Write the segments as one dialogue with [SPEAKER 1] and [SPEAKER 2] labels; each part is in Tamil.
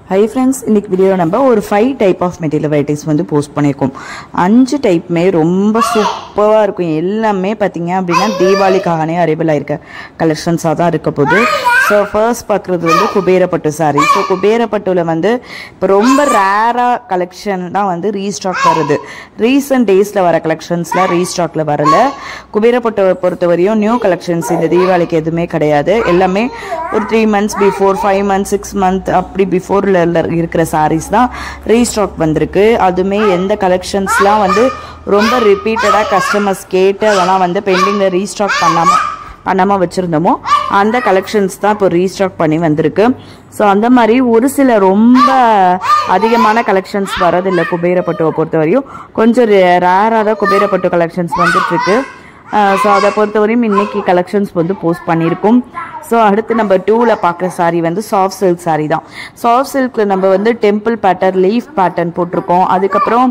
[SPEAKER 1] ஹை ஃப்ரெண்ட்ஸ் இன்னைக்கு வீடியோ நம்ம ஒரு five type of material varieties வந்து போஸ்ட் பண்ணியிருக்கோம் அஞ்சு டைப்புமே ரொம்ப சூப்பராக இருக்கும் எல்லாமே பார்த்தீங்க அப்படின்னா தீபாவளிக்காகனே அரைபிள் ஆயிருக்க கலெக்ஷன்ஸாக தான் இருக்க போகுது ஸோ ஃபர்ஸ்ட் பார்க்குறது வந்து குபேரப்பட்டு சாரி ஸோ குபேரப்பட்டுவில் வந்து இப்போ ரொம்ப ரேராக கலெக்ஷன் தான் வந்து ரீஸ்டாக் வருது ரீசெண்ட் டேஸில் வர கலெக்ஷன்ஸில் ரீஸ்டாக்கில் வரல குபேரப்பட்டு பொறுத்த வரையும் நியூ கலெக்ஷன்ஸ் இந்த தீபாவளிக்கு எதுவுமே கிடையாது எல்லாமே ஒரு three months before five months six month அப்படி பிஃபோரில் இருக்கிற சாரீஸ் தான் ரீஸ்டாக் வந்திருக்கு அதுவுமே எந்த கலெக்ஷன்ஸ்லாம் வந்து ரொம்ப ரிப்பீட்டடாக கஸ்டமர்ஸ் கேட்டு அதெல்லாம் வந்து பெண்டிங்கில் ரீஸ்டாக் பண்ணாமல் பண்ணாமல் வச்சுருந்தோமோ அந்த கலெக்ஷன்ஸ் தான் இப்போ ரீஸ்டாக் பண்ணி வந்திருக்கு ஸோ அந்த மாதிரி ஒரு சில ரொம்ப அதிகமான கலெக்ஷன்ஸ் வரதில்லை குபேரப்பட்டுவை பொறுத்த வரையும் கொஞ்சம் ரேராக தான் குபேரப்பட்டு கலெக்ஷன்ஸ் வந்துட்டுருக்கு ஸோ அதை பொறுத்தவரையும் இன்னைக்கு கலெக்ஷன்ஸ் வந்து போஸ்ட் பண்ணியிருக்கோம் ஸோ அடுத்து நம்ம டூவில் பார்க்குற சாரீ வந்து சாஃப்ட் சில்க் சாரீ தான் சாஃப்ட் சில்கில் நம்ம வந்து டெம்பிள் பேட்டர்ன் லீஃப் பேட்டர்ன் போட்டிருக்கோம் அதுக்கப்புறம்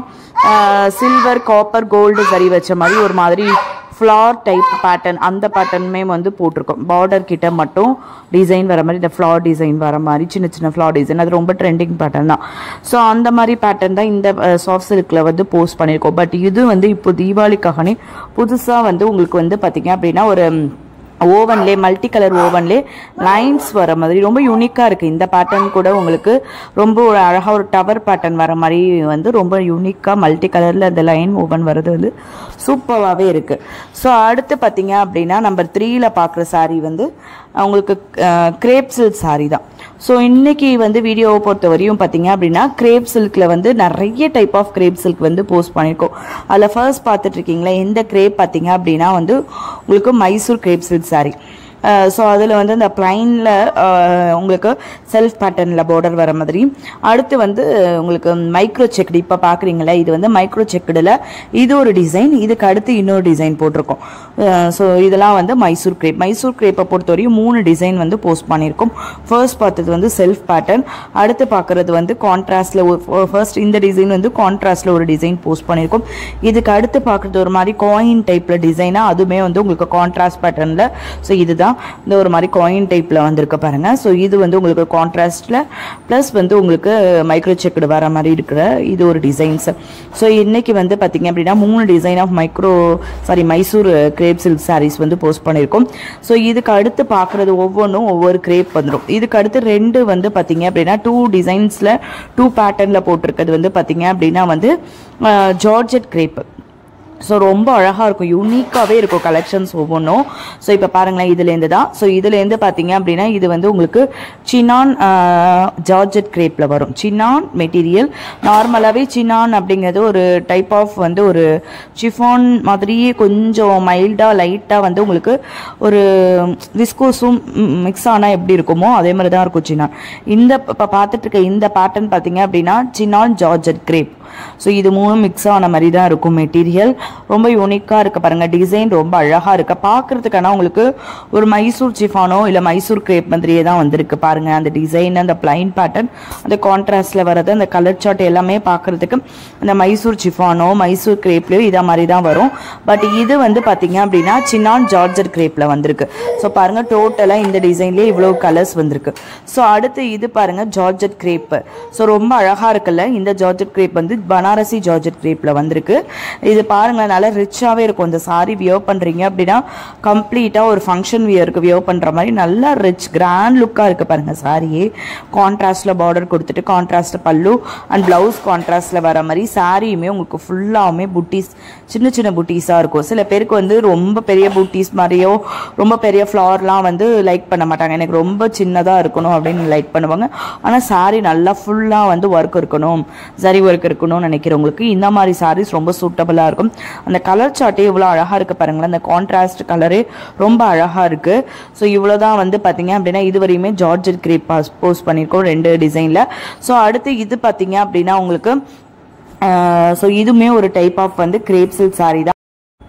[SPEAKER 1] சில்வர் காப்பர் கோல்டு சரி வச்ச மாதிரி ஒரு மாதிரி ஃப்ளார் டைப் பேட்டர்ன் அந்த பேட்டர்னுமே வந்து போட்டிருக்கோம் பார்டர் கிட்ட மட்டும் டிசைன் வர மாதிரி இந்த ஃப்ளார் டிசைன் வர மாதிரி சின்ன சின்ன ஃப்ளார் டிசைன் அது ரொம்ப ட்ரெண்டிங் பேட்டர்ன் தான் ஸோ அந்த மாதிரி பேட்டர்ன் தான் இந்த சாஃப்ட் சில்கில் வந்து போஸ்ட் பண்ணியிருக்கோம் பட் இது வந்து இப்போ தீபாவளிக்காகனே புதுசாக வந்து உங்களுக்கு வந்து பார்த்தீங்க அப்படின்னா ஒரு ஓவன்லே மல்டி கலர் ஓவன்லே லைன்ஸ் வர மாதிரி ரொம்ப யூனிக்காக இருக்குது இந்த பேட்டர்ன் கூட உங்களுக்கு ரொம்ப ஒரு அழகாக ஒரு டவர் பேட்டர்ன் வர மாதிரி வந்து ரொம்ப யூனிக்காக மல்டி கலரில் அந்த லைன் ஓவன் வர்றது வந்து சூப்பராகவே இருக்குது ஸோ அடுத்து பார்த்தீங்க அப்படின்னா நம்பர் த்ரீயில் பார்க்குற சாரீ வந்து உங்களுக்கு கிரேப் சில்க் சாரீ தான் ஸோ இன்னைக்கு வந்து வீடியோவை பொறுத்த வரையும் பார்த்தீங்க அப்படின்னா கிரேப் சில்கில் வந்து நிறைய டைப் ஆஃப் கிரேப் சில்க் வந்து போஸ்ட் பண்ணியிருக்கோம் அதில் ஃபர்ஸ்ட் பார்த்துட்டு இருக்கீங்களா எந்த கிரேப் பார்த்தீங்க அப்படின்னா வந்து உங்களுக்கு Mysore crepe silk saree so அதில் வந்து இந்த ப்ளைனில் உங்களுக்கு செல்ஃப் பேட்டர்னில் பார்டர் வர மாதிரி அடுத்து வந்து உங்களுக்கு மைக்ரோ செக்குடு இப்போ பார்க்குறீங்களா இது வந்து மைக்ரோ செக்குடில் இது ஒரு டிசைன் இதுக்கு அடுத்து இன்னொரு டிசைன் போட்டிருக்கோம் ஸோ இதெல்லாம் வந்து மைசூர் கிரேப் மைசூர் கிரேப்பை பொறுத்தவரையும் மூணு டிசைன் வந்து போஸ்ட் பண்ணியிருக்கோம் ஃபர்ஸ்ட் பார்த்தது வந்து செல்ஃப் பேட்டர்ன் அடுத்து பார்க்குறது வந்து கான்ட்ராஸ்டில் ஒரு ஃபர்ஸ்ட் இந்த டிசைன் வந்து கான்ட்ராஸ்டில் ஒரு டிசைன் போஸ்ட் பண்ணியிருக்கோம் இதுக்கு அடுத்து பார்க்குறது ஒரு மாதிரி காயின் டைப்பில் டிசைனாக அதுவுமே வந்து உங்களுக்கு கான்ட்ராஸ்ட் பேட்டர்னில் ஸோ இதுதான் இந்த ஒரு மாதிரி காயின் டைப்பில் வந்திருக்க பாருங்க ஸோ இது வந்து உங்களுக்கு கான்ட்ராஸ்டில் ப்ளஸ் வந்து உங்களுக்கு மைக்ரோ செக்குடு வர மாதிரி இருக்கிற இது ஒரு டிசைன்ஸ் ஸோ இன்னைக்கு வந்து பார்த்தீங்க அப்படின்னா மூணு design of micro saree Mysore crepe silk sarees வந்து போஸ்ட் பண்ணியிருக்கோம் ஸோ இதுக்கு அடுத்து பார்க்குறது ஒவ்வொன்றும் ஒவ்வொரு கிரேப் வந்துடும் இதுக்கு அடுத்து ரெண்டு வந்து பார்த்தீங்க அப்படின்னா டூ டிசைன்ஸில் டூ பேட்டர்னில் போட்டிருக்கிறது வந்து பார்த்தீங்க அப்படின்னா வந்து ஜார்ஜெட் கிரேப்பு ஸோ ரொம்ப அழகாக இருக்கும் யூனிக்காகவே இருக்கும் கலெக்ஷன்ஸ் ஒவ்வொன்றும் ஸோ இப்போ பாருங்களேன் இதுலேருந்து தான் ஸோ இதுலேருந்து பார்த்தீங்க அப்படின்னா இது வந்து உங்களுக்கு சினான் ஜார்ஜெட் கிரேப்பில் வரும் சினான் மெட்டீரியல் நார்மலாகவே சினான் அப்படிங்கிறது ஒரு டைப் ஆஃப் வந்து ஒரு சிஃபான் மாதிரியே கொஞ்சம் மைல்டாக லைட்டாக வந்து உங்களுக்கு ஒரு விஸ்கோஸும் மிக்ஸ் ஆனால் எப்படி இருக்குமோ அதே மாதிரி தான் இருக்கும் சினான் இந்த இப்போ பார்த்துட்டு இருக்க இந்த பேட்டர்ன் பார்த்தீங்க அப்படின்னா சினான் ஜார்ஜெட் கிரேப் ஸோ இது மூணும் மிக்ஸ் ஆன மாதிரி தான் இருக்கும் மெட்டீரியல் ரொம்ப யூனிக்காக இருக்க பாருங்க டிசைன் ரொம்ப அழகாக இருக்கு பார்க்கறதுக்கான உங்களுக்கு ஒரு மைசூர் சிஃபானோ இல்லை மைசூர் கிரேப் மாதிரியே தான் வந்திருக்கு பாருங்க அந்த டிசைன் அந்த பிளைன் பேட்டர்ன் அந்த கான்ட்ராஸ்டில் வர்றது அந்த கலர் சார்ட் எல்லாமே பார்க்கறதுக்கு அந்த மைசூர் சிஃபானோ மைசூர் கிரேப்லையோ இதை மாதிரி தான் வரும் பட் இது வந்து பார்த்தீங்க அப்படின்னா சின்னான் ஜார்ஜர் கிரேப்பில் வந்திருக்கு ஸோ பாருங்க டோட்டலாக இந்த டிசைன்லேயே இவ்வளோ கலர்ஸ் வந்திருக்கு ஸோ அடுத்து இது பாருங்க ஜார்ஜட் கிரேப் ஸோ ரொம்ப அழகாக இருக்குல்ல இந்த ஜார்ஜட் கிரேப் வந்து பனாரசி ஜார்ஜட் கிரேப்பில் வந்திருக்கு இது பாருங்களேன் நல்லா ரிச்சாகவே இருக்கும் இந்த சாரி வியோ பண்ணுறீங்க அப்படின்னா கம்ப்ளீட்டாக ஒரு ஃபங்க்ஷன் வியருக்கு வியோ பண்ணுற மாதிரி நல்லா ரிச் கிராண்ட் லுக்காக இருக்குது பாருங்கள் சாரியே கான்ட்ராஸ்டில் பார்டர் கொடுத்துட்டு கான்ட்ராஸ்ட் பல்லு அண்ட் ப்ளவுஸ் கான்ட்ராஸ்டில் வர மாதிரி சாரியுமே உங்களுக்கு ஃபுல்லாகவுமே புட்டீஸ் சின்ன சின்ன புட்டீஸாக இருக்கும் சில பேருக்கு வந்து ரொம்ப பெரிய புட்டீஸ் மாதிரியோ ரொம்ப பெரிய ஃப்ளார்லாம் வந்து லைக் பண்ண மாட்டாங்க எனக்கு ரொம்ப சின்னதாக இருக்கணும் அப்படின்னு லைக் பண்ணுவாங்க ஆனால் சாரி நல்லா ஃபுல்லாக வந்து ஒர்க் இருக்கணும் சரி ஒர்க் இருக்கணும்னு நினைக்கிறவங்களுக்கு இந்த மாதிரி சாரீஸ் ரொம்ப சூட்டபுளாக இருக்கும் அந்த கலர் சார்ட்டே இவ்வளோ அழகாக இருக்குது பாருங்களேன் அந்த கான்ட்ராஸ்ட் கலரே ரொம்ப அழகாக இருக்குது ஸோ இவ்வளோ தான் வந்து பார்த்தீங்க அப்படின்னா இது வரையுமே ஜார்ஜட் கிரேப் பாஸ் போஸ்ட் பண்ணியிருக்கோம் ரெண்டு டிசைனில் ஸோ அடுத்து இது பார்த்தீங்க அப்படின்னா உங்களுக்கு ஸோ இதுவுமே ஒரு டைப் ஆஃப் வந்து கிரேப் சில்க் சாரீ தான்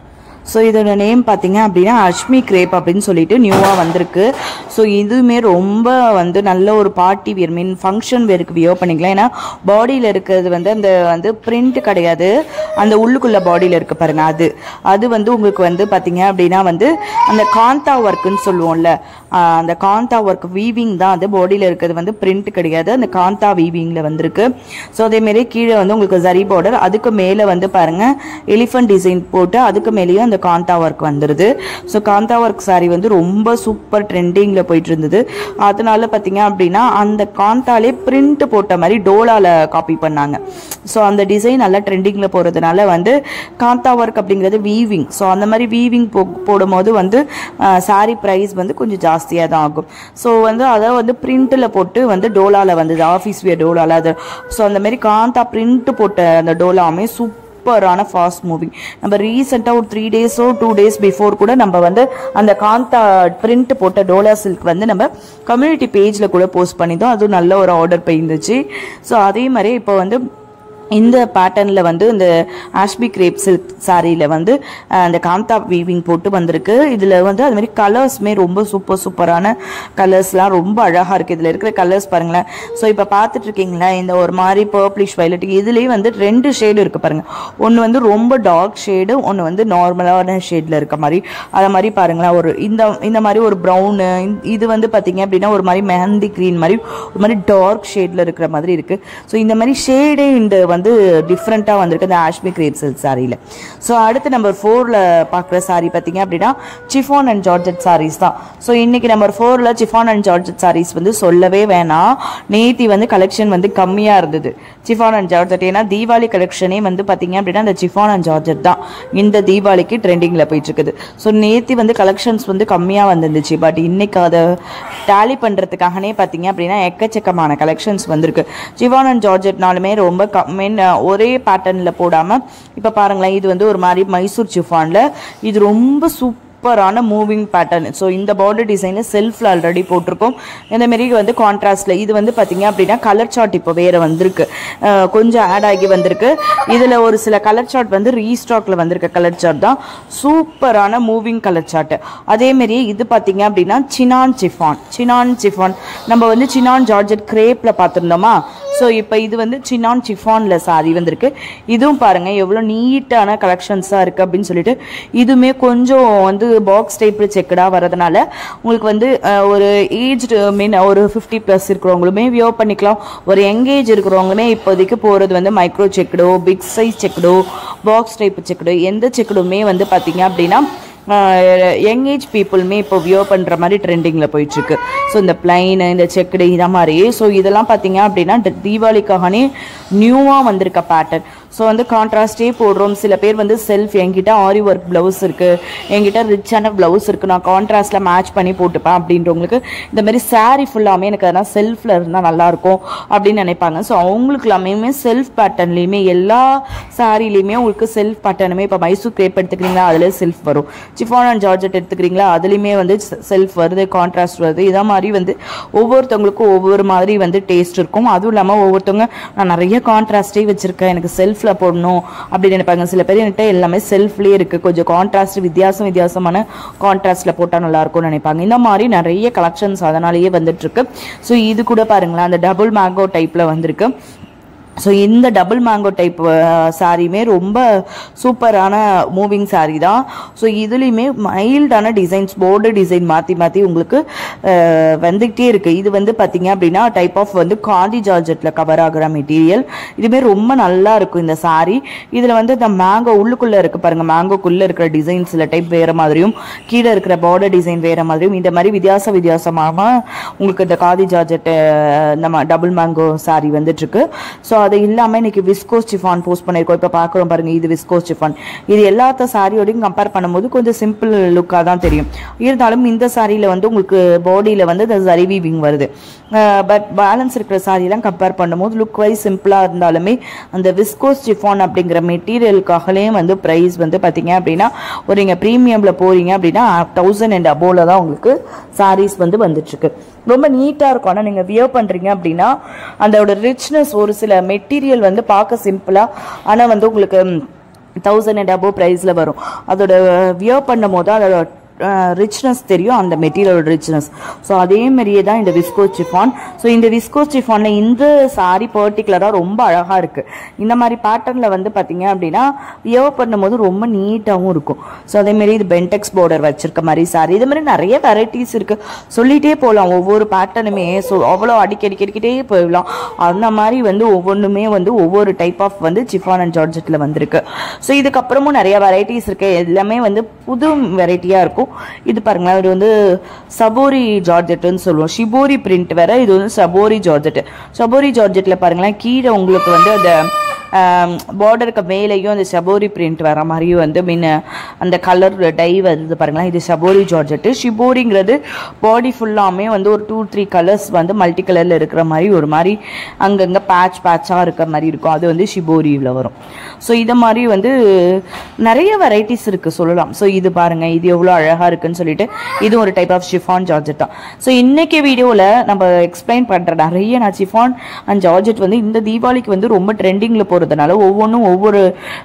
[SPEAKER 1] ஸோ இதோட நேம் பார்த்தீங்க அப்படின்னா அஷ்மி கிரேப் அப்படின்னு சொல்லிட்டு நியூவாக வந்திருக்கு ஸோ இதுவுமே ரொம்ப வந்து நல்ல ஒரு பார்ட்டி வியர் மீன் ஃபங்க்ஷன் வேருக்கு வியோ பண்ணிக்கலாம் ஏன்னா பாடியில் இருக்கிறது வந்து அந்த வந்து பிரிண்ட் கிடையாது அந்த உள்ளுக்குள்ள பாடியில் இருக்கு பாருங்க அது அது வந்து உங்களுக்கு வந்து பார்த்தீங்க அப்படின்னா வந்து அந்த காந்தா ஒர்க்குன்னு சொல்லுவோம்ல ஆஹ் அந்த காந்தா ஒர்க் வீவிங் தான் அது பாடியில் இருக்கிறது வந்து பிரிண்ட் கிடையாது அந்த காந்தா வீவிங்கில் வந்திருக்கு ஸோ அதேமாரி கீழே வந்து உங்களுக்கு ஜரி பார்டர் அதுக்கு மேலே வந்து பாருங்க எலிஃபண்ட் டிசைன் போட்டு அதுக்கு மேலேயும் அந்த காந்தா ஒர்க் வந்துடுது ஸோ காந்தா ஒர்க் saree வந்து ரொம்ப சூப்பர் ட்ரெண்டிங்கில் போயிட்டு இருந்தது அதனால பார்த்தீங்க அப்படின்னா அந்த காந்தாலே பிரிண்ட் போட்ட மாதிரி டோலால காப்பி பண்ணாங்க ஸோ அந்த டிசைன் நல்லா ட்ரெண்டிங்கில் போகிறதுனால வந்து காந்தா ஒர்க் அப்படிங்கிறது வீவிங் ஸோ அந்த மாதிரி வீவிங் போ போடும்போது வந்து சாரீ ப்ரைஸ் வந்து கொஞ்சம் ஜாஸ்தியாக தான் ஆகும் ஸோ வந்து அதை வந்து பிரிண்ட்டில் போட்டு வந்து டோலாவில் வந்தது ஆஃபீஸ் வியர் டோலாவில் அது ஸோ அந்த மாதிரி காந்தா பிரிண்ட் போட்ட அந்த டோலாமே சூப்பர் சூப்பரான ஃபாஸ்ட் மூவிங் நம்ம ரீசெண்டாக ஒரு த்ரீ டேஸோ டூ டேஸ் பிஃபோர் கூட நம்ம வந்து அந்த காந்தா பிரிண்ட் போட்ட டோலா சில்க் வந்து நம்ம கம்யூனிட்டி பேஜில் கூட போஸ்ட் பண்ணியிருந்தோம் அதுவும் நல்ல ஒரு ஆர்டர் போயிருந்துச்சு ஸோ அதே மாதிரி இப்போ வந்து இந்த பேட்டர்னில் வந்து இந்த ஆஷ்பி கிரேப் சில்க் சாரியில் வந்து அஹ், அந்த காந்தா வீவிங் போட்டு வந்திருக்கு இதில் வந்து அது மாதிரி கலர்ஸுமே ரொம்ப சூப்பர் சூப்பரான கலர்ஸ்லாம் ரொம்ப அழகாக இருக்குது இதில் இருக்கிற கலர்ஸ் பாருங்களேன் ஸோ இப்போ பார்த்துட்டு இருக்கீங்களா இந்த ஒரு மாதிரி பர்ப்ளிஷ் வயலட் இதுலேயே வந்து ரெண்டு ஷேடு இருக்குது பாருங்கள் ஒன்று வந்து ரொம்ப டார்க் ஷேடு ஒன்று வந்து நார்மலான ஷேடில் இருக்க மாதிரி அதை மாதிரி பாருங்களேன் ஒரு இந்த இந்த மாதிரி ஒரு ப்ரௌனு இது வந்து பார்த்தீங்க அப்படின்னா ஒரு மாதிரி மெஹந்தி க்ரீன் மாதிரி ஒரு மாதிரி டார்க் ஷேடில் இருக்கிற மாதிரி இருக்குது ஸோ இந்த மாதிரி ஷேடே இந்த வந்து டிஃப்ரெண்ட்டாக வந்திருக்கு இந்த ஆஷ்மி கிரேப் சில்க் சாரியில் ஸோ அடுத்து நம்பர் ஃபோரில் பார்க்குற சாரி பார்த்தீங்க அப்படின்னா சிஃபான் அண்ட் ஜார்ஜெட் சாரீஸ் தான் ஸோ இன்னைக்கு நம்பர் ஃபோரில் சிஃபான் அண்ட் ஜார்ஜெட் சாரீஸ் வந்து சொல்லவே வேணாம் நேத்தி வந்து கலெக்ஷன் வந்து கம்மியாக இருந்தது சிஃபான் அண்ட் ஜார்ஜெட் ஏன்னா தீபாவளி கலெக்ஷனே வந்து பார்த்தீங்க அப்படின்னா அந்த சிஃபான் அண்ட் ஜார்ஜெட் தான் இந்த தீபாவளிக்கு ட்ரெண்டிங்கில் போயிட்டு இருக்குது ஸோ நேத்தி வந்து கலெக்ஷன்ஸ் வந்து கம்மியாக வந்துருந்துச்சு பட் இன்னைக்கு அதை டேலி பண்ணுறதுக்காகனே பார்த்தீங்க அப்படின்னா எக்கச்சக்கமான கலெக்ஷன்ஸ் வந்திருக்கு சிவான் அண்ட் ஜார்ஜெட்னாலுமே ரொம்ப கம்மி ஒரே பேட்டர்னில் போடாமல் இப்போ பாருங்களேன் இது வந்து ஒரு மாதிரி மைசூர் சிஃபானில் இது ரொம்ப சூப்பரான மூவிங் பேட்டர்ன் ஸோ இந்த பார்டர் டிசைனில் செல்ஃபில் ஆல்ரெடி போட்டிருக்கோம் இந்த மாரி வந்து கான்ட்ராஸ்டில் இது வந்து பார்த்தீங்க அப்படின்னா கலர் சார்ட் இப்போ வேறு வந்திருக்கு அஹ் கொஞ்சம் ஆட் ஆகி வந்திருக்கு இதில் ஒரு சில கலர் சார்ட் வந்து ரீஸ்டாக்ல வந்திருக்க கலர் சார்ட் தான் சூப்பரான மூவிங் கலர் சார்ட் அதேமாரி இது பார்த்தீங்க அப்படின்னா சினான் சிஃபான் சினான் சிஃபான் நம்ம வந்து சினான் ஜார்ஜெட் கிரேப்பில் பார்த்துருந்தோமா ஸோ இப்போ இது வந்து சின்னான் சிஃபானில் சாரி வந்திருக்கு இதுவும் பாருங்க எவ்வளோ நீட்டான கலெக்ஷன்ஸாக இருக்குது அப்படின்னு சொல்லிட்டு இதுவுமே கொஞ்சம் வந்து பாக்ஸ் டைப்பில் செக்கடாக வரதுனால உங்களுக்கு வந்து அஹ், ஒரு ஏஜ் மீன் ஒரு ஃபிஃப்டி ப்ளஸ் இருக்கிறவங்களுமே வியோ பண்ணிக்கலாம் ஒரு யங்கேஜ் இருக்கிறவங்களுமே இப்போதைக்கு போகிறது வந்து மைக்ரோ செக்கடோ பிக் சைஸ் செக்கடோ பாக்ஸ் டைப் செக்கடோ எந்த செக்கடுமே வந்து பார்த்தீங்க அப்படின்னா யங் ஏஜ் பீப்புளுமே இப்போ வியோ பண்ணுற மாதிரி ட்ரெண்டிங்கில் போயிட்டுருக்கு ஸோ இந்த பிளைனு இந்த செக்குடு இதை மாதிரி ஸோ இதெல்லாம் பார்த்தீங்க அப்படின்னா ட- தீபாவளிக்காகனே நியூவாக வந்திருக்க பேட்டர்ன் ஸோ வந்து கான்ட்ராஸ்டே போடுறோம் சில பேர் வந்து செல்ஃப் என்கிட்ட ஆரி ஒர்க் ப்ளவுஸ் இருக்குது என்கிட்ட ரிச்சான ப்ளவுஸ் இருக்குது நான் கான்ட்ராஸ்டில் மேட்ச் பண்ணி போட்டுப்பேன் அப்படின்றவங்களுக்கு இந்த மாதிரி saree ஃபுல்லாமே எனக்கு அதெல்லாம் செல்ஃபில் இருந்தால் நல்லாயிருக்கும் அப்படின்னு நினைப்பாங்க ஸோ அவங்களுக்கு எல்லாமே செல்ஃப் பேட்டர்ன்லேயுமே எல்லா சாரிலையுமே உங்களுக்கு செல்ஃப் பேட்டர்னுமே இப்போ மைசூர் கிரேப் எடுத்துக்கிறீங்களா அதில் செல்ஃப் வரும் சிஃபான் அண்ட் ஜார்ஜெட் எடுத்துக்கிறீங்களா அதுலேயுமே வந்து செல்ஃப் வருது கான்ட்ராஸ்ட் வருது இதை மாதிரி வந்து ஒவ்வொருத்தவங்களுக்கும் ஒவ்வொரு மாதிரி வந்து டேஸ்ட் இருக்கும் அதுவும் இல்லாமல் ஒவ்வொருத்தவங்க நான் நிறைய கான்ட்ராஸ்டே வச்சுருக்கேன் எனக்கு செல்ஃபில் போடணும் அப்படின்னு நினைப்பாங்க சில பேர் என்கிட்ட எல்லாமே செல்ஃப்லேயே இருக்குது கொஞ்சம் கான்ட்ராஸ்ட் வித்தியாசம் வித்தியாசமான கான்ட்ராஸ்டில் போட்டால் நல்லாயிருக்கும்னு நினைப்பாங்க இந்த மாதிரி நிறைய கலெக்ஷன்ஸ் அதனாலேயே வந்துட்டு இருக்கு ஸோ இது கூட பாருங்களேன் அந்த டபுள் மேங்கோ டைப்பில் வந்திருக்கு ஸோ இந்த டபுள் மேங்கோ டைப் சாரியுமே ரொம்ப சூப்பரான மூவிங் saree தான் ஸோ இதுலேயுமே மைல்டான டிசைன்ஸ் border டிசைன் மாற்றி மாற்றி உங்களுக்கு அஹ், வந்துக்கிட்டே இருக்குது இது வந்து பார்த்தீங்க அப்படின்னா டைப் ஆஃப் வந்து காந்தி ஜார்ஜெட்டில் கவர் ஆகுற மெட்டீரியல் இதுவுமே ரொம்ப நல்லா இருக்கும் இந்த saree இதில் வந்து இந்த மேங்கோ உள்ளுக்குள்ளே இருக்கு பாருங்க மேங்கோக்குள்ளே இருக்கிற டிசைன் சில டைப் வேறு மாதிரியும் கீழே இருக்கிற border டிசைன் வேறு மாதிரியும் இந்த மாதிரி வித்தியாச வித்தியாசமாக உங்களுக்கு இந்த காதி ஜார்ஜெட் நம்ம டபுள் மேங்கோ saree வந்துட்டு இருக்கு ஸோ அது இல்லாமல் இன்னைக்கு விஸ்கோஸ் சிஃபான் போஸ்ட் பண்ணியிருக்கோம் இப்போ பார்க்குறோம் பாருங்க இது விஸ்கோஸ் சிஃபான் இது எல்லாத்த சாரியோடையும் கம்பேர் பண்ணும்போது கொஞ்சம் சிம்பிள் லுக்காக தான் தெரியும் இருந்தாலும் இந்த சாரியில் வந்து உங்களுக்கு பாடியில் வந்து இந்த சரி வீவிங் வருது பட் பேலன்ஸ் இருக்கிற சாரியெல்லாம் கம்பேர் பண்ணும்போது லுக் வைஸ் சிம்பிளாக இருந்தாலுமே அந்த விஸ்கோஸ் சிஃபான் அப்படிங்கிற மெட்டீரியலுக்காகலே வந்து ப்ரைஸ் வந்து பார்த்தீங்க அப்படின்னா ஒரு நீங்கள் ப்ரீமியமில் போறீங்க அப்படின்னா தௌசண்ட் அண்ட் அபோவில் தான் உங்களுக்கு சாரீஸ் வந்து வந்துட்டுருக்கு ரொம்ப நீட்டாக இருக்கும் ஆனால் நீங்கள் வியர் பண்ணுறீங்க அப்படின்னா அதோட ரிச்னஸ் ஒரு சில மெட்டீரியல் வந்து பார்க்க சிம்பிளாக ஆனால் வந்து உங்களுக்கு ம், தௌசண்ட் அண்ட் அபோவ் ப்ரைஸில் வரும் அதோட வியர் பண்ணும் போது அதோட ரிச்னஸ் தெரியும் அந்த மெட்டீரியலோட ரிச்னஸ் ஸோ அதே மாதிரியே தான் இந்த விஸ்கோஸ் சிஃபான் ஸோ இந்த விஸ்கோஸ் சிஃபானில் இந்த சாரி பர்டிகுலராக ரொம்ப அழகாக இருக்குது இந்த மாதிரி பேட்டர்னில் வந்து பார்த்தீங்க அப்படின்னா வியர் பண்ணும்போது ரொம்ப நீட்டாகவும் இருக்கும் ஸோ அதேமாரி இது பென்டெக்ஸ் பார்டர் வச்சிருக்க மாதிரி சாரி இது மாதிரி நிறைய வெரைட்டிஸ் இருக்குது சொல்லிகிட்டே போகலாம் ஒவ்வொரு பேட்டர்னுமே ஸோ அவ்வளோ அடிக்கடி அடிக்கிட்டே போயிடலாம் அந்த மாதிரி வந்து ஒவ்வொன்றுமே வந்து ஒவ்வொரு டைப் ஆஃப் வந்து சிஃபான் அண்ட் ஜார்ஜெட்டில் வந்திருக்கு ஸோ இதுக்கப்புறமும் நிறைய வெரைட்டிஸ் இருக்கு எல்லாமே வந்து புது வெரைட்டியாக இருக்கும் இது பாருங்களேன் இது வந்து சபோரி ஜார்ஜெட்டுன்னு சொல்லுவோம் ஷிபோரி பிரிண்ட் வேற இது வந்து சபோரி ஜார்ஜெட் சபோரி ஜார்ஜெட்டில் பாருங்களேன் கீழே உங்களுக்கு வந்து அந்த பார்டருக்கு மேலேயும் அந்த சபோரி பிரிண்ட் வர மாதிரியும் வந்து மீன் அந்த கலர் டை வருது பாருங்களேன் இது சபோரி ஜார்ஜெட்டு ஷிபோரிங்கிறது பாடி ஃபுல்லாமே வந்து ஒரு டூ த்ரீ கலர்ஸ் வந்து மல்டி கலரில் இருக்கிற மாதிரி ஒரு மாதிரி அங்கங்கே பேட்ச் பேட்சாக இருக்கிற மாதிரி இருக்கும் அது வந்து ஷிபோரியில் வரும் ஸோ இது மாதிரி வந்து நிறைய வெரைட்டிஸ் இருக்குது சொல்லலாம் ஸோ இது பாருங்கள் இது எவ்வளோ அழகாக இருக்குன்னு சொல்லிட்டு இது ஒரு டைப் ஆஃப் ஷிஃபான் ஜார்ஜெட் தான் ஸோ இன்னைக்கு வீடியோவில் நம்ம எக்ஸ்பிளைன் பண்ணுற நிறைய நான் ஷிஃபான் அண்ட் ஜார்ஜெட் வந்து இந்த தீபாவளிக்கு வந்து ரொம்ப ட்ரெண்டிங்கில் போகிறதுனால ஒவ்வொன்றும் ஒவ்வொரு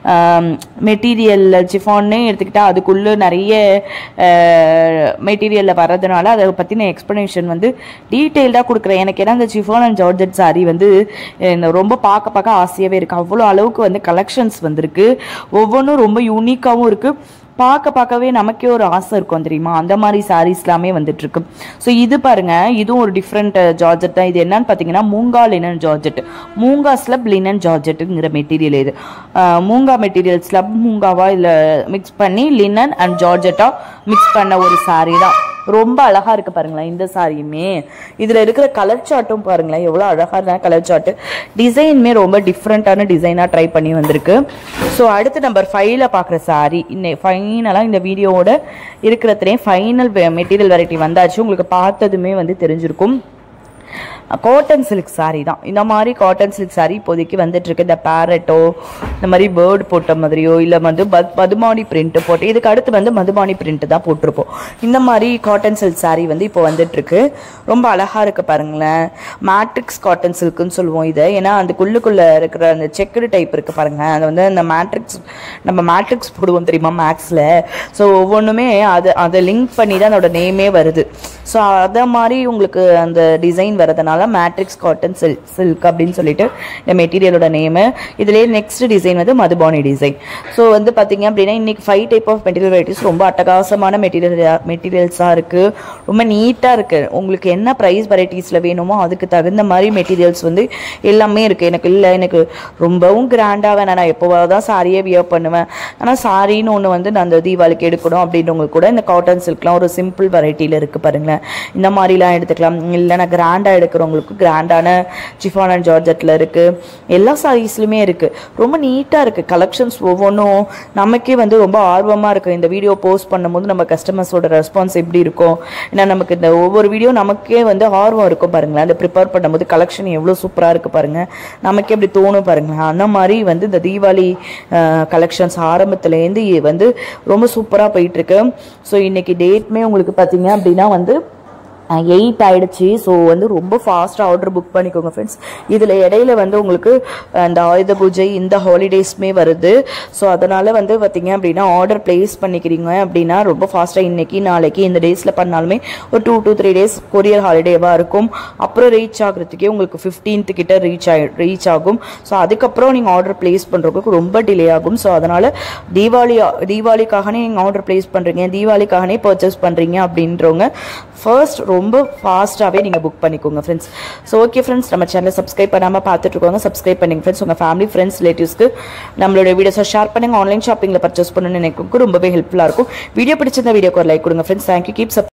[SPEAKER 1] மெட்டீரியல் சிஃபான்னே எடுத்துக்கிட்டால் அதுக்குள்ளே நிறைய மெட்டீரியலில் வர்றதுனால அதை பற்றின எக்ஸ்ப்ளனேஷன் வந்து டீட்டெயில்டாக கொடுக்குறேன் எனக்கு ஏன்னா இந்த சிஃபான் அண்ட் ஜார்ஜெட் சாரி வந்து இந்த ரொம்ப பார்க்க பார்க்க ஆசையாகவே இருக்குது அவ்வளோ அளவுக்கு வந்து கலெக்ஷன்ஸ் வந்திருக்கு ஒவ்வொன்றும் ரொம்ப யூனிக்காகவும் இருக்குது பார்க்க பார்க்கவே நமக்கே ஒரு ஆசை இருக்கும் தெரியுமா அந்த மாதிரி சாரீஸ் எல்லாமே வந்துட்டு இருக்கு ஸோ இது பாருங்க இதுவும் ஒரு டிஃப்ரெண்ட் ஜார்ஜெட் தான் இது என்னன்னு பார்த்தீங்கன்னா moonga linen georgette moonga slub linen ஜார்ஜெட்டுங்கிற மெட்டீரியல் இது அஹ் மூங்கா மெட்டீரியல் ஸ்லப் மூங்காவா இல்லை மிக்ஸ் பண்ணி லினன் அண்ட் ஜார்ஜெட்டா மிக்ஸ் பண்ண ஒரு saree தான் ரொம்ப அழகா இருக்கு பாருங்களேன் இந்த சாரியுமே இதுல இருக்கிற கலர் சார்ட்டும் பாருங்களேன் எவ்வளவு அழகா இருந்தா கலர் சார்ட் டிசைனுமே ரொம்ப டிஃப்ரெண்டான டிசைனா ட்ரை பண்ணி வந்திருக்கு ஸோ அடுத்து நம்பர் ஃபைவ்ல பாக்குற சாரி இன்னை ஃபைனலா இந்த வீடியோவோட இருக்கிறதுலே ஃபைனல் மெட்டீரியல் வெரைட்டி வந்தாச்சு உங்களுக்கு பார்த்ததுமே வந்து தெரிஞ்சிருக்கும் காட்டன் சில்க் saree தான் இந்த மாதிரி காட்டன் சில்க் saree இப்போதைக்கு வந்துட்டு இருக்கு இந்த பேரட்டோ இந்த மாதிரி பேர்டு போட்ட மாதிரியோ இல்லை வந்து பத் மதுபானி பிரிண்ட் போட்டு இதுக்கு அடுத்து வந்து மதுபானி பிரிண்ட் தான் போட்டிருப்போம் இந்த மாதிரி காட்டன் சில்க் saree வந்து இப்போ வந்துட்டு இருக்கு ரொம்ப அழகா இருக்கு பாருங்களேன் மேட்ரிக்ஸ் காட்டன் சில்க்னு சொல்லுவோம் இதை ஏன்னா அந்த குள்ளுக்குள்ள இருக்கிற அந்த செக்குடு டைப் இருக்கு பாருங்க அது வந்து அந்த மேட்ரிக்ஸ் நம்ம மேட்ரிக்ஸ் போடுவோம் தெரியுமா மேக்ஸில் ஸோ ஒவ்வொன்றுமே அது அதை லிங்க் பண்ணி தான் அதோட நேமே வருது ஸோ அதை மாதிரி உங்களுக்கு அந்த டிசைன் வரதுனால மேட்ரிக்ஸ் காட்டன் சில்க் சில்க் அப்படின்னு சொல்லிட்டு இந்த மெட்டீரியலோட நேமு இதுலேயே நெக்ஸ்ட் டிசைன் வந்து மதுபானி டிசைன் ஸோ வந்து பார்த்தீங்க அப்படின்னா இன்னைக்கு five type of material varieties ரொம்ப அட்டகாசமான மெட்டீரியல் மெட்டீரியல்ஸாக இருக்குது ரொம்ப நீட்டாக இருக்குது உங்களுக்கு என்ன ப்ரைஸ் வெரைட்டிஸில் வேணுமோ அதுக்கு தகுந்த மாதிரி மெட்டீரியல்ஸ் வந்து எல்லாமே இருக்குது எனக்கு இல்லை எனக்கு ரொம்பவும் கிராண்டாக வேணாம் நான் எப்போவாவது தான் சாரியே வியர் பண்ணுவேன் ஆனால் சாரின்னு ஒன்று வந்து நான் அந்த தீபாவளிக்கு எடுக்கணும் அப்படின்றவங்களுக்கு கூட இந்த காட்டன் சில்க்லாம் ஒரு சிம்பிள் வெரைட்டியில் இருக்குது பாருங்களேன் இந்த மாதிரிலாம் எடுத்துக்கலாம் இல்லை நான் கிராண்டாக எடுக்கிறவங்களுக்கு கிராண்டான சிஃபான் அண்ட் ஜார்ஜெட்டில் இருக்குது எல்லா சாரீஸ்லையுமே இருக்குது ரொம்ப நீட்டாக இருக்குது கலெக்ஷன்ஸ் ஒவ்வொன்றும் நமக்கே வந்து ரொம்ப ஆர்வமாக இருக்குது இந்த வீடியோ போஸ்ட் பண்ணும்போது நம்ம கஸ்டமர்ஸோட ரெஸ்பான்ஸ் எப்படி இருக்கும் ஏன்னா நமக்கு இந்த ஒவ்வொரு வீடியோ நமக்கே வந்து ஆர்வம் இருக்கும் பாருங்களேன் அந்த ப்ரிப்பேர் பண்ணும்போது கலெக்ஷன் எவ்வளோ சூப்பராக இருக்குது பாருங்கள் நமக்கே எப்படி தோணும் பாருங்களேன் அந்த மாதிரி வந்து இந்த தீபாவளி கலெக்ஷன்ஸ் ஆரம்பத்துலேருந்து வந்து ரொம்ப சூப்பராக போயிட்டுருக்கு ஸோ இன்னைக்கு டேட்மே உங்களுக்கு பார்த்தீங்க அப்படின்னா வந்து எயிட் ஆயிடுச்சு ஸோ வந்து ரொம்ப ஃபாஸ்ட்டாக ஆர்டர் புக் பண்ணிக்கோங்க ஃப்ரெண்ட்ஸ் இதில் இடையில வந்து உங்களுக்கு இந்த ஆயுத பூஜை இந்த ஹாலிடேஸ்மே வருது ஸோ அதனால் வந்து பார்த்தீங்க அப்படின்னா ஆர்டர் ப்ளேஸ் பண்ணிக்கிறீங்க அப்படின்னா ரொம்ப ஃபாஸ்ட்டாக இன்னைக்கு நாளைக்கு இந்த டேஸில் பண்ணாலுமே ஒரு two two three days courier ஹாலிடேவாக இருக்கும் அப்புறம் ரீச் ஆகுறதுக்கே உங்களுக்கு ஃபிஃப்டீன்த் கிட்ட ரீச் ஆகி ரீச் ஆகும் ஸோ அதுக்கப்புறம் நீங்கள் ஆர்டர் ப்ளேஸ் பண்ணுறதுக்கு ரொம்ப டிலே ஆகும் ஸோ அதனால் தீபாவளி தீபாவளிக்காகனே நீங்கள் ஆர்டர் ப்ளேஸ் பண்ணுறீங்க தீபாவளிக்காகனே பர்ச்சேஸ் பண்ணுறீங்க அப்படின்றவங்க ஃபர்ஸ்ட் ரொம்ப ஃபாஸ்ட்டாகவே நீங்கள் புக் பண்ணிக்கோங்க ஃப்ரெண்ட்ஸ் ஸோ ஓகே ஃப்ரெண்ட்ஸ் நம்ம சேனலை சப்ஸ்கிரைப் பண்ணாமல் பார்த்துட்டு இருக்கோங்க சப்ஸ்கிரைப் பண்ணுங்க ஃப்ரெண்ட்ஸ் உங்கள் ஃபேமிலி ஃப்ரெண்ட்ஸ் ரிலேட்டிவ்ஸ்க்கு நம்மளோட வீடியோஸை ஷேர் பண்ணுங்க ஆன்லைன் ஷாப்பிங்கில் பர்ச்சேஸ் பண்ணணும்னு எனக்கு ரொம்பவே ஹெல்ப்ஃபுல்லாக இருக்கும் வீடியோ பிடிச்சிருந்த வீடியோக்கு ஒரு லைக் கொடுங்க ஃப்ரெண்ட்ஸ் தேங்க்யூ கீப் சப்